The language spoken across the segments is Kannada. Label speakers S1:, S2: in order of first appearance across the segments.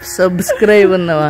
S1: ಸಬ್ಸ್ಕ್ರೈಬ್ ಅನ್ನವ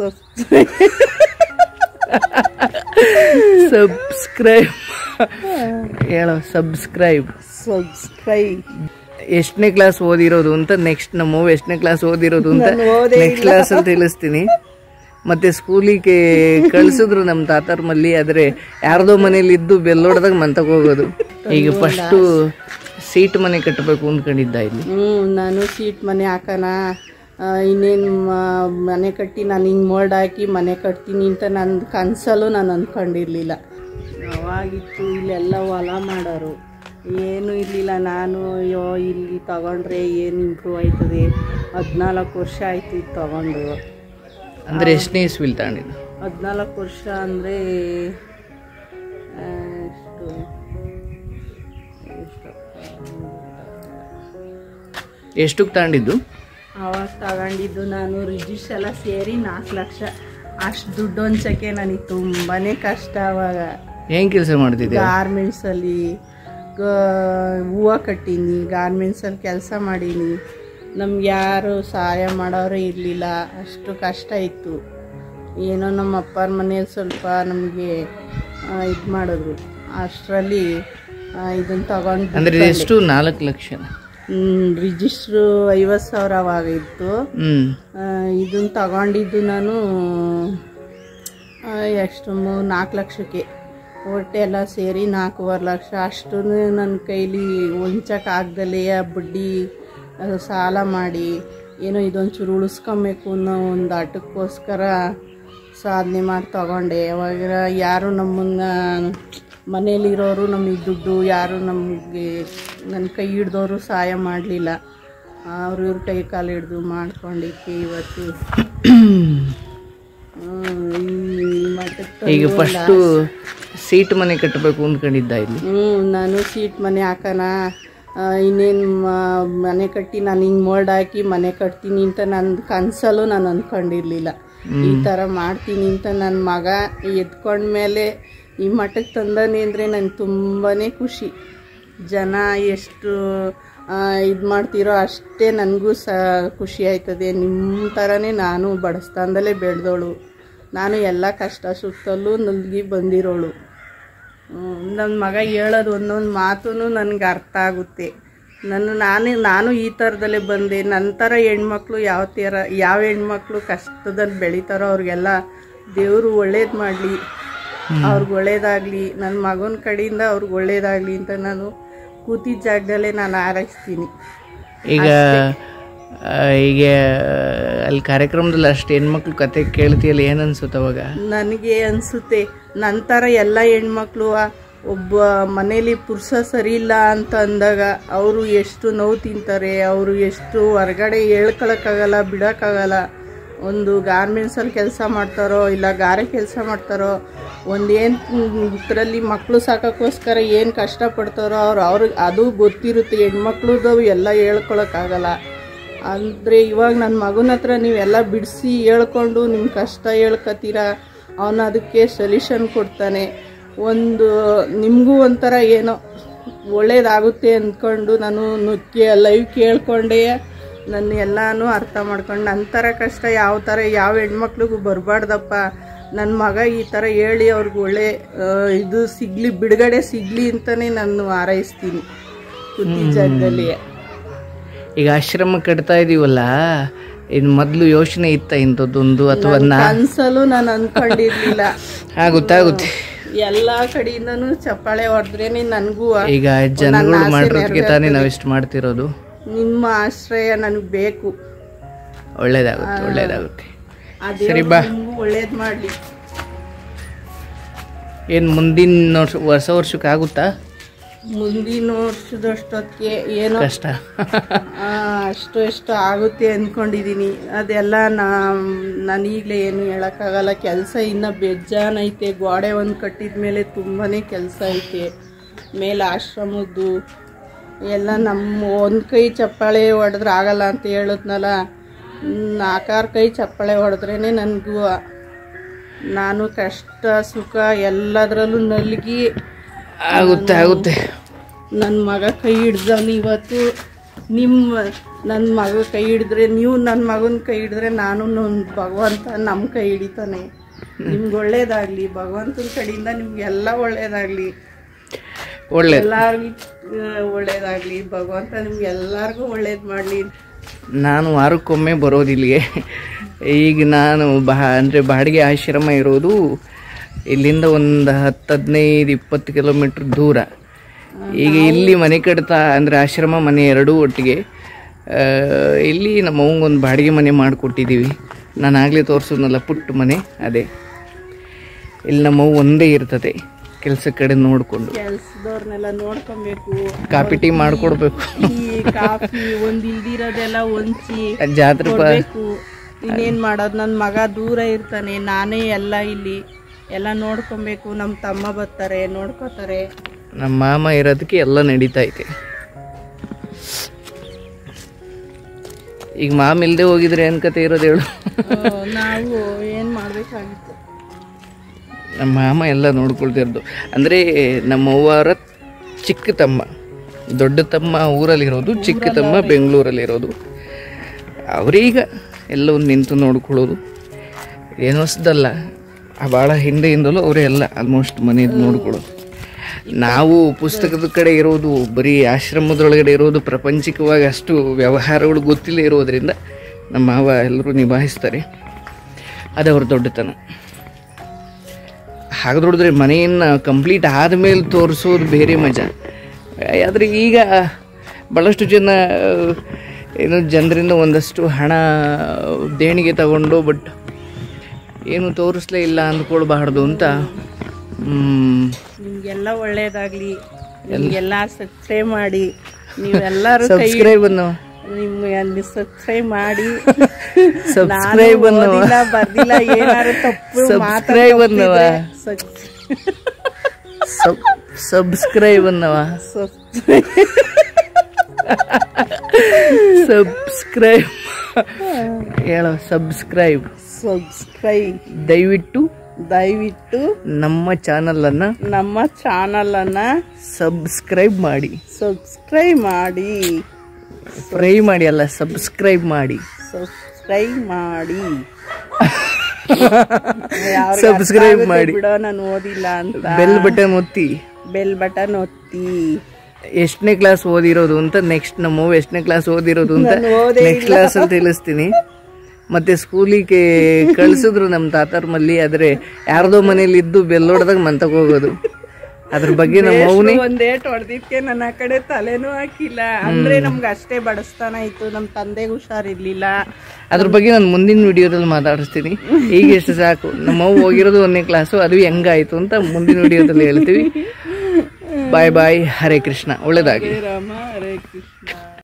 S1: ಸಬ್ಸ್ಕ್ರೈಬ್ ಹೇಳೋ ಸಬ್ಸ್ಕ್ರೈಬ್
S2: ಸಬ್ಸ್ಕ್ರೈಬ್
S1: ಎಷ್ಟನೇ ಕ್ಲಾಸ್ ಓದಿರೋದು ಅಂತ ನೆಕ್ಸ್ಟ್ ನಮ್ಮವ್ವ ಎಷ್ಟನೇ ಕ್ಲಾಸ್ ಓದಿರೋದು ಅಂತ
S2: ನಾನು ಓದೇ
S1: ನೆಕ್ಸ್ಟ್ ಕ್ಲಾಸ್ ಅಂತ ತಿಳಿಸ್ತೀನಿ ಮತ್ತೆ ಸ್ಕೂಲಿಗೆ ಕಳ್ಸಿದ್ರು ನಮ್ಮ ತಾತರ್ ಮಲ್ಲಿ ಆದ್ರೆ ಯಾರ್ದೋ ಮನೇಲಿ ಇದ್ದು ಬೆಲ್ಲೊಡ್ದಾಗ ಮಂತಕ್ ಹೋಗೋದು ಈಗ ಫಸ್ಟು ಸೀಟ್ ಮನೆ ಕಟ್ಟಬೇಕು ಅಂದ್ಕೊಂಡಿದ್ದ ಇಲ್ಲಿ
S2: ಹ್ಞೂ ನಾನು ಸೀಟ್ ಮನೆ ಹಾಕೋಣ ಇನ್ನೇನು ಮನೆ ಕಟ್ಟಿ ನಾನು ಹಿಂಗೆ ಮೋಲ್ಡ್ ಹಾಕಿ ಮನೆ ಕಟ್ತೀನಿ ಅಂತ ನನ್ನ ಕನಸಲ್ಲೂ ನಾನು ಅಂದ್ಕೊಂಡಿರಲಿಲ್ಲ ಅವಾಗಿತ್ತು ಇಲ್ಲೆಲ್ಲ ಹೊಲ ಮಾಡೋರು ಏನೂ ಇರಲಿಲ್ಲ ನಾನು ಅಯ್ಯೋ ಇಲ್ಲಿ ತಗೊಂಡ್ರೆ ಏನು ಇಂಪ್ರೂವ್ ಆಯ್ತದೆ ಹದಿನಾಲ್ಕು ವರ್ಷ ಆಯ್ತು ಇದು ತಗೊಂಡು
S1: ಅಂದ್ರೆ ಎಷ್ಟನೇ ಇಸ್ವಿಲ್ ತಗೊಂಡಿದ್ದು
S2: ಹದಿನಾಲ್ಕು ವರ್ಷ ಅಂದರೆ ಎಷ್ಟು ಎಷ್ಟು
S1: ಎಷ್ಟಕ್ಕೆ ತಗೊಂಡಿದ್ದು
S2: ಅವಾಗ ತಗೊಂಡಿದ್ದು ನಾನು ರಿಜಿಸ್ ಎಲ್ಲ ಸೇರಿ ನಾಲ್ಕು ಲಕ್ಷ ಅಷ್ಟು ದುಡ್ಡು ಹೊಂಚಕ್ಕೆ ನನಗೆ ತುಂಬಾ ಕಷ್ಟ ಅವಾಗ
S1: ಏನ್ ಕೆಲಸ ಮಾಡ್ತಿದ್ದೆ
S2: ಗಾರ್ಮೆಂಟ್ಸಲ್ಲಿ ಹೂವು ಕಟ್ಟೀನಿ ಗಾರ್ಮೆಂಟ್ಸಲ್ಲಿ ಕೆಲಸ ಮಾಡೀನಿ ನಮ್ಗೆ ಯಾರು ಸಹಾಯ ಮಾಡೋರೇ ಇರಲಿಲ್ಲ ಅಷ್ಟು ಕಷ್ಟ ಇತ್ತು ಏನೋ ನಮ್ಮ ಅಪ್ಪರ ಮನೇಲಿ ಸ್ವಲ್ಪ ನಮಗೆ ಇದು ಮಾಡಿದ್ರು ಅಷ್ಟರಲ್ಲಿ ಇದನ್ನು ತಗೊಂಡು
S1: ಅಂದ್ರೆ ಇದು ಎಷ್ಟು ನಾಲ್ಕು ಲಕ್ಷ
S2: ರಿಜಿಸ್ಟ್ರು ಐವತ್ತು ಸಾವಿರ ಅವಾಗ ಇತ್ತು
S1: ಹ್ಮ್
S2: ಇದನ್ನು ತಗೊಂಡಿದ್ದು ನಾನು ಆ, ಎಷ್ಟು ಮೂರು ನಾಲ್ಕು ಲಕ್ಷಕ್ಕೆ ಒಟ್ಟೆಲ್ಲ ಸೇರಿ ನಾಲ್ಕೂವರೆ ಲಕ್ಷ ಅಷ್ಟು ನನ್ನ ಕೈಲಿ ಹೊಂಚಕ್ಕೆ ಆಗ್ದಲೇ ಆ ಬಡ್ಡಿ ಅದು ಸಾಲ ಮಾಡಿ ಏನೋ ಇದೊಂಚೂರು ಉಳಿಸ್ಕೊಬೇಕು ಅನ್ನೋ ಒಂದು ಆಟಕ್ಕೋಸ್ಕರ ಸಾಧನೆ ಮಾಡಿ ತಗೊಂಡೆ ಅವಾಗ ಯಾರು ನಮ್ಮನ್ನ ಮನೇಲಿರೋರು ನಮಗೆ ದುಡ್ಡು ಯಾರು ನಮಗೆ ನನ್ನ ಕೈ ಹಿಡ್ದವರು ಸಹಾಯ ಮಾಡಲಿಲ್ಲ ಅವ್ರ ಇವ್ರ ಕೈ ಕಾಲು ಹಿಡ್ದು ಮಾಡ್ಕೊಂಡಿಕ್ಕೆ ಇವತ್ತು ಹ್ಮ್, ಈ ಮಟ್ಟಕ್ಕೆ
S1: ಈಗ
S2: ತಂದು
S1: ಫಸ್ಟು ಸೀಟ್ ಮನೆ ಕಟ್ಟಬೇಕು ಅಂದ್ಕೊಂಡಿದ್ದ ಇಲ್ಲಿ
S2: ಹ್ಞೂ ನಾನು ಸೀಟ್ ಮನೆ ಹಾಕೋಣ ಇನ್ನೇನು ಮನೆ ಕಟ್ಟಿ ನಾನು ಹಿಂಗೆ ಮೋಲ್ಡ್ ಹಾಕಿ ಮನೆ ಕಟ್ತೀನಿ ಅಂತ ನನ್ನ ಕನಸಲ್ಲೂ ನಾನು ಅಂದ್ಕೊಂಡಿರಲಿಲ್ಲ ಈ ಥರ ಮಾಡ್ತೀನಿ ಅಂತ ನನ್ನ ಮಗ ಎದ್ಕೊಂಡ್ಮೇಲೆ ಈ ಮಟ್ಟಕ್ಕೆ ತಂದಾನೆ ಅಂದರೆ ನನಗೆ ತುಂಬಾ ಖುಷಿ ಜನ ಎಷ್ಟು ಇದು ಮಾಡ್ತೀರೋ ಅಷ್ಟೇ ನನಗೂ ಸ ಖುಷಿ ಆಯ್ತದೆ ನಿಮ್ಮ ಥರನೇ ನಾನು ಬಡಸ್ತಾನದಲ್ಲೇ ಬೆಳೆದವಳು ನಾನು ಎಲ್ಲ ಕಷ್ಟ ಸುತ್ತಲೂ ನಲ್ಗಿ ಬಂದಿರೋಳು ನನ್ನ ಮಗ ಹೇಳೋದು ಒಂದೊಂದು ಮಾತು ನನಗೆ ಅರ್ಥ ಆಗುತ್ತೆ ನನ್ನ ನಾನೇ ನಾನು ಈ ಥರದಲ್ಲೇ ಬಂದೆ ನನ್ನ ಥರ ಹೆಣ್ಮಕ್ಳು ಯಾವ ಥರ ಯಾವ ಹೆಣ್ಮಕ್ಳು ಕಷ್ಟದಲ್ಲಿ ಬೆಳಿತಾರೋ ಅವ್ರಿಗೆಲ್ಲ ದೇವರು ಒಳ್ಳೇದು ಮಾಡಲಿ ಅವ್ರಿಗೆ ಒಳ್ಳೇದಾಗಲಿ ನನ್ನ ಮಗನ ಕಡೆಯಿಂದ ಅವ್ರಿಗೆ ಒಳ್ಳೇದಾಗಲಿ ಅಂತ ನಾನು ಕೂತಿದ್ದ ಜಾಗದಲ್ಲೇ ನಾನು ಹಾರೈಸ್ತೀನಿ
S1: ಈಗ ಆ, ಈಗ ಅಲ್ಲಿ ಕಾರ್ಯಕ್ರಮದಲ್ಲಿ ಅಷ್ಟು ಹೆಣ್ಮಕ್ಳು ಕತೆ ಕೇಳ್ತೀಯಲ್ಲ ಏನ್ ಅನ್ಸುತ್ತೆ ಅವಾಗ
S2: ನನಗೆ ಅನಿಸುತ್ತೆ ನಂತರ ಎಲ್ಲ ಹೆಣ್ಮಕ್ಳು ಆ ಒಬ್ಬ ಮನೇಲಿ ಪುರುಷ ಸರಿ ಇಲ್ಲ ಅಂತ ಅಂದಾಗ ಅವರು ಎಷ್ಟು ನೋವು ತಿಂತಾರೆ ಅವರು ಎಷ್ಟು ಹೊರಗಡೆ ಹೇಳ್ಕೊಳಕ್ಕಾಗಲ್ಲ ಬಿಡೋಕ್ಕಾಗಲ್ಲ ಒಂದು ಗಾರ್ಮೆಂಟ್ಸಲ್ಲಿ ಕೆಲಸ ಮಾಡ್ತಾರೋ ಇಲ್ಲ ಗಾರೆ ಕೆಲಸ ಮಾಡ್ತಾರೋ ಒಂದೇನು ಇದರಲ್ಲಿ ಮಕ್ಕಳು ಸಾಕೋಕ್ಕೋಸ್ಕರ ಏನು ಕಷ್ಟಪಡ್ತಾರೋ ಅವ್ರು ಅವ್ರಿಗೆ ಅದು ಗೊತ್ತಿರುತ್ತೆ ಹೆಣ್ಮಕ್ಳದ್ದು ಎಲ್ಲ ಹೇಳ್ಕೊಳಕ್ಕಾಗಲ್ಲ ಅಂದರೆ ಇವಾಗ ನನ್ನ ಮಗನ ಹತ್ರ ನೀವೆಲ್ಲ ಬಿಡಿಸಿ ಹೇಳ್ಕೊಂಡು ನಿಮ್ಮ ಕಷ್ಟ ಹೇಳ್ಕೊತೀರಾ ಅವನು ಅದಕ್ಕೆ ಸೊಲ್ಯೂಷನ್ ಕೊಡ್ತಾನೆ ಒಂದು ನಿಮಗೂ ಒಂಥರ ಏನೋ ಒಳ್ಳೇದಾಗುತ್ತೆ ಅಂದ್ಕೊಂಡು ನಾನು ನುಕ್ಕೆ ಲೈವ್ ಕೇಳ್ಕೊಂಡೇ ನನ್ನ ಎಲ್ಲನೂ ಅರ್ಥ ಮಾಡ್ಕೊಂಡು ನನ್ನ ಥರ ಕಷ್ಟ ಯಾವ ಥರ ಯಾವ ಹೆಣ್ಮಕ್ಳಿಗೂ ಬರಬಾರ್ದಪ್ಪ ನನ್ನ ಮಗ ಈ ಥರ ಹೇಳಿ ಅವ್ರಿಗೆ ಒಳ್ಳೆ ಆ, ಇದು ಸಿಗಲಿ ಬಿಡುಗಡೆ ಸಿಗಲಿ ಅಂತಲೇ ನಾನು ಹಾರೈಸ್ತೀನಿ ಕುತ್ತಿ ಜಾಗದಲ್ಲಿ
S1: ಈಗ ಆಶ್ರಮ ಕಟ್ತಾ ಇದೀವಲ್ಲ ಇನ್ ಮೊದ್ಲು ಯೋಚನೆ ಇತ್ತ ಇಂಥದ್ದೊಂದು ಅಥವಾ ನಾ
S2: ಕನ್ಸಲ್ಲೂ ನಾನು ಅನ್ಕೊಂಡಿರ್ಲಿಲ್ಲ
S1: ಆಗುತ್ತಾಗುತ್ತೆ
S2: ಎಲ್ಲ ಕಡೆಯಿಂದನೂ ಚಪ್ಪಾಳೆ ಹೊಡೆದ್ರೇನೆ ನನಗೂ
S1: ಈಗ ಜನಗಳು ಮಾಡಿರೋದಕ್ಕೆ ತಾನೇ ನಾವು ಇಷ್ಟು ಮಾಡ್ತಿರೋದು
S2: ನಿಮ್ಮ ಆಶ್ರಯ ನನಗೆ ಬೇಕು
S1: ಒಳ್ಳೇದಾಗುತ್ತೆ ಒಳ್ಳೇದಾಗುತ್ತೆ
S2: ಅದೇ
S1: ಸರಿ ಬಾ.
S2: ನಿಮ್ಗೂ ಒಳ್ಳೇದ್ ಮಾಡ್ಲಿ
S1: ಏನ್ ಮುಂದಿನ ವರ್ಷ ಹೊಸ ವರ್ಷಕ್ಕೆ ಆಗುತ್ತಾ
S2: ಮುಂದಿನ ವರ್ಷದಷ್ಟೊತ್ತಿಗೆ ಏನೋ
S1: ಕಷ್ಟ
S2: ಆ, ಅಷ್ಟು ಎಷ್ಟು ಆಗುತ್ತೆ ಅಂದ್ಕೊಂಡಿದ್ದೀನಿ ಅದೆಲ್ಲ ನಾ ನಾನು ಈಗಲೇ ಏನು ಹೇಳೋಕ್ಕಾಗಲ್ಲ ಕೆಲಸ ಇನ್ನೂ ಬೇಜಾನೈತೆ ಗೋಡೆ ಒಂದು ಕಟ್ಟಿದ ಮೇಲೆ ತುಂಬಾ ಕೆಲಸ ಐತೆ ಮೇಲೆ ಆಶ್ರಮದ್ದು ಎಲ್ಲ ನಮ್ಮ ಒಂದು ಕೈ ಚಪ್ಪಾಳೆ ಹೊಡೆದ್ರೆ ಆಗಲ್ಲ ಅಂತ ಹೇಳಿದ್ನಲ್ಲ ನಾಲ್ಕಾರು ಕೈ ಚಪ್ಪಾಳೆ ಹೊಡೆದ್ರೇ ನನಗೂ ನಾನು ಕಷ್ಟ ಸುಖ ಎಲ್ಲದರಲ್ಲೂ ನಲ್ಗಿ
S1: ಆಗುತ್ತೆ ಆಗುತ್ತೆ
S2: ನನ್ನ ಮಗ ಕೈ ಹಿಡ್ದವನು ಇವತ್ತು ನಿಮ್ಮ ನನ್ನ ಮಗ ಕೈ ಹಿಡಿದ್ರೆ ನೀವು ನನ್ನ ಮಗನ ಕೈ ಹಿಡಿದ್ರೆ ನಾನು ನನ್ ಭಗವಂತ ನಮ್ಮ ಕೈ ಹಿಡಿತಾನೆ ನಿಮ್ಗೆ ಒಳ್ಳೇದಾಗ್ಲಿ ಭಗವಂತನ ಕಡೆಯಿಂದ ನಿಮ್ಗೆಲ್ಲ ಒಳ್ಳೇದಾಗ್ಲಿ
S1: ಒಳ್ಳೆ
S2: ಎಲ್ಲಾರ್ಗೂ ಆ, ಒಳ್ಳೇದಾಗ್ಲಿ ಭಗವಂತ ನಿಮ್ಗೆ ಎಲ್ಲಾರ್ಗೂ ಒಳ್ಳೇದ್ ಮಾಡ್ಲಿ
S1: ನಾನು ವಾರಕ್ಕೊಮ್ಮೆ ಬರೋದಿಲ್ಲಿಗೆ ಈಗ ನಾನು ಬಾ ಅಂದರೆ ಬಾಡಿಗೆ ಆಶ್ರಮ ಇರೋದು ಇಲ್ಲಿಂದ ಒಂದು ಹತ್ತು ಹದಿನೈದು ಇಪ್ಪತ್ತು ಕಿಲೋಮೀಟ್ರ್ ದೂರ ಈಗ ಇಲ್ಲಿ ಮನೆ ಕಟ್ತಾ ಅಂದರೆ ಆಶ್ರಮ ಮನೆ ಎರಡೂ ಒಟ್ಟಿಗೆ ಆ, ಇಲ್ಲಿ ನಮ್ಮ ಅವಂಗೊಂದು ಬಾಡಿಗೆ ಮನೆ ಮಾಡಿಕೊಟ್ಟಿದ್ದೀವಿ ನಾನು ಆಗಲೇ ತೋರಿಸೋದ್ನಲ್ಲ ಪುಟ್ಟ ಮನೆ ಅದೇ ಇಲ್ಲಿ ನಮ್ಮವು ಒಂದೇ ಇರ್ತದೆ ಕೆಲಸ ಕಡೆ ನೋಡಿಕೊಂಡು
S2: ಕೆಲ್ಸದವ್ರನ್ನೆಲ್ಲ ನೋಡ್ಕೊಬೇಕು
S1: ಕಾಪಿ ಟೀ ಮಾಡಿಕೊಡ್ಬೇಕು
S2: ಈ ಕಾಫಿ ಒಂದ್ ಇಲ್ದಿರೋದೆಲ್ಲ ಒಂಚಿ
S1: ಜಾತ್ರೆ ಪ
S2: ಕೊಡ್ಬೇಕು ಇನ್ನೇನ್ ಮಾಡೋದು ನನ್ನ ಮಗ ದೂರ ಇರ್ತಾನೆ ನಾನೇ ಎಲ್ಲ ಇಲ್ಲಿ ಎಲ್ಲ ನೋಡ್ಕೊಬೇಕು ನಮ್ಮ ತಮ್ಮ ಬರ್ತಾರೆ ನೋಡ್ಕೋತಾರೆ
S1: ನಮ್ಮ ಮಾಮ ಇರೋದಕ್ಕೆ ಎಲ್ಲ ನಡೀತಾ ಐತೆ ಈಗ ಮಾಮ ಇಲ್ಲದೆ ಹೋಗಿದ್ರೆ ಏನ್ ಕತೆ ಇರೋದು ಹೇಳು
S2: ಆ, ನಾವು ಏನ್ ಮಾಡ್ಬೇಕಾಗಿತ್ತು
S1: ನಮ್ಮ ಮಾಮ ಎಲ್ಲ ನೋಡ್ಕೊಳ್ತಿರೋದು ಅಂದರೆ ನಮ್ಮ ಅವ್ವರ ಚಿಕ್ಕ ತಮ್ಮ ದೊಡ್ಡ ತಮ್ಮ ಊರಲ್ಲಿರೋದು ಚಿಕ್ಕ ತಮ್ಮ ಬೆಂಗಳೂರಲ್ಲಿರೋದು ಅವರೀಗ ಎಲ್ಲವನ್ನು ನಿಂತು ನೋಡ್ಕೊಳ್ಳೋದು ಏನು ಹೊಸ್ದಲ್ಲ ಆ ಭಾಳ ಹಿಂದೆಯಿಂದಲೂ ಅವರೇ ಎಲ್ಲ ಆಲ್ಮೋಸ್ಟ್ ಮನೆಯದು ನೋಡ್ಕೊಳ್ಳೋದು ನಾವು ಪುಸ್ತಕದ ಕಡೆ ಇರೋದು ಬರೀ ಆಶ್ರಮದೊಳಗಡೆ ಇರೋದು ಪ್ರಪಂಚಿಕವಾಗಿ ಅಷ್ಟು ವ್ಯವಹಾರಗಳು ಗೊತ್ತಿಲ್ಲ ಇರೋದ್ರಿಂದ ನಮ್ಮ ಮಾವ ಎಲ್ಲರೂ ನಿಭಾಯಿಸ್ತಾರೆ ಅದು ಅವ್ರ ದೊಡ್ಡತನ ಹಾಗೆ ನೋಡಿದ್ರೆ ಮನೆಯನ್ನು ಕಂಪ್ಲೀಟ್ ಆದಮೇಲೆ ತೋರಿಸೋದು ಬೇರೆ ಮಜಾ ಆದರೆ ಈಗ ಭಾಳಷ್ಟು ಜನ ಏನು ಜನರಿಂದ ಒಂದಷ್ಟು ಹಣ ದೇಣಿಗೆ ತಗೊಂಡು ಬಟ್ ಏನು ತೋರಿಸ್ಲೇ ಇಲ್ಲ ಅಂದ್ಕೊಳ್ಬಾರ್ದು ಅಂತ ಹ್ಮ್,
S2: ನಿಮ್ಗೆಲ್ಲ ಒಳ್ಳೇದಾಗ್ಲಿ ನಿಮ್ಗೆಲ್ಲ ಸಬ್ಸ್ಕ್ರೈಬ್ ಮಾಡಿ ನೀವೆಲ್ಲರೂ ಕೈ
S1: ಸಬ್ಸ್ಕ್ರೈಬ್ ಅನ್ನು
S2: ನಿಮ್ಮ ಸಬ್ಸ್ಕ್ರೈಬ್ ಮಾಡಿ
S1: ಸಬ್ಸ್ಕ್ರೈಬ್
S2: ನಾನು
S1: ಅನ್ನುವ
S2: ಓದಿಲ್ಲ, ಬರ್ದಿಲ್ಲ ಏನಾರು ತಪ್ಪು
S1: ಸಬ್ಸ್ಕ್ರೈಬ್ ಅನ್ನುವ
S2: ಸಬ್
S1: ಸಬ್ಸ್ಕ್ರೈಬ್ ಅನ್ನವ ಸಬ್ಸ್ಕ್ರೈಬ್ ಹೇಳೋ ಸಬ್ಸ್ಕ್ರೈಬ್
S2: ಸಬ್ಸ್ಕ್ರೈಬ್
S1: ದಯವಿಟ್ಟು
S2: ದಯವಿಟ್ಟು
S1: ನಮ್ಮ ಚಾನಲನ್ನು
S2: ನಮ್ಮ ಚಾನಲ್ ಅನ್ನ
S1: ಸಬ್ಸ್ಕ್ರೈಬ್ ಮಾಡಿ
S2: ಸಬ್ಸ್ಕ್ರೈಬ್ ಮಾಡಿ
S1: ಫ್ರೈ ಮಾಡಿ ಅಲ್ಲ ಸಬ್ಸ್ಕ್ರೈಬ್ ಮಾಡಿ
S2: ಸಬ್ಸ್ಕ್ರೈಬ್ ಮಾಡಿ
S1: Subscribe ಮಾಡಿ.
S2: ಬಿಡೋ ನಾನು ಓದಿಲ್ಲ ಅಂತ
S1: ಬೆಲ್ ಬಟನ್ ಒತ್ತಿ
S2: ಬೆಲ್ ಬಟನ್ ಒತ್ತಿ
S1: ಎಷ್ಟನೇ ಕ್ಲಾಸ್ ಓದಿರೋದು ಅಂತ ನೆಕ್ಸ್ಟ್ ನಮ್ಮ ಎಷ್ಟನೇ ಕ್ಲಾಸ್ ಓದಿರೋದು ಅಂತ
S2: ನಾನು ಓದೇ
S1: ನೆಕ್ಸ್ಟ್ ಕ್ಲಾಸ್ ಅಲ್ಲಿ ತಿಳಿಸ್ತೀನಿ ಮತ್ತೆ ಸ್ಕೂಲಿಗೆ ಕಳ್ಸಿದ್ರು ನಮ್ಮ ತಾತಾರ ಮಲ್ಲಿ ಆದ್ರೆ ಯಾರ್ದೋ ಮನೇಲಿ ಇದ್ದು ಬೆಲ್ ಹೊಡೆದಾಗ ಮಂತಕ್ ಹೋಗೋದು ಅದ್ರ ಬಗ್ಗೆ ನಮ್ಮ ಮೌನಿ
S2: ಒಂದೇಟ್ ಹೊಡೆದಿದ್ಕೆ ನನ್ನ ಆ ಕಡೆ ತಲೆನೂ ಹಾಕಿಲ್ಲ ಅಂದ್ರೆ ನಮ್ಗೆ ಅಷ್ಟೇ ಬಡಸ್ತಾನ ಇತ್ತು ನಮ್ ತಂದೆಗೆ ಹುಷಾರಿರ್ಲಿಲ್ಲ
S1: ಅದ್ರ ಬಗ್ಗೆ ನಾನು ಮುಂದಿನ ವಿಡಿಯೋದಲ್ಲಿ ಮಾತಾಡಿಸ್ತೀನಿ ಈಗ ಎಷ್ಟು ಸಾಕು ನಮ್ಮ ಅವ್ವ ಹೋಗಿರೋದು ಒಂದನೇ ಕ್ಲಾಸು ಅದು ಹೆಂಗಾಯ್ತು ಅಂತ ಮುಂದಿನ ವಿಡಿಯೋದಲ್ಲಿ ಹೇಳ್ತೀವಿ ಬಾಯ್ ಬಾಯ್ ಹರೇ ಕೃಷ್ಣ ಒಳ್ಳೇದಾಗಿ
S2: ರಾಮ ಹರೇ ಕೃಷ್ಣ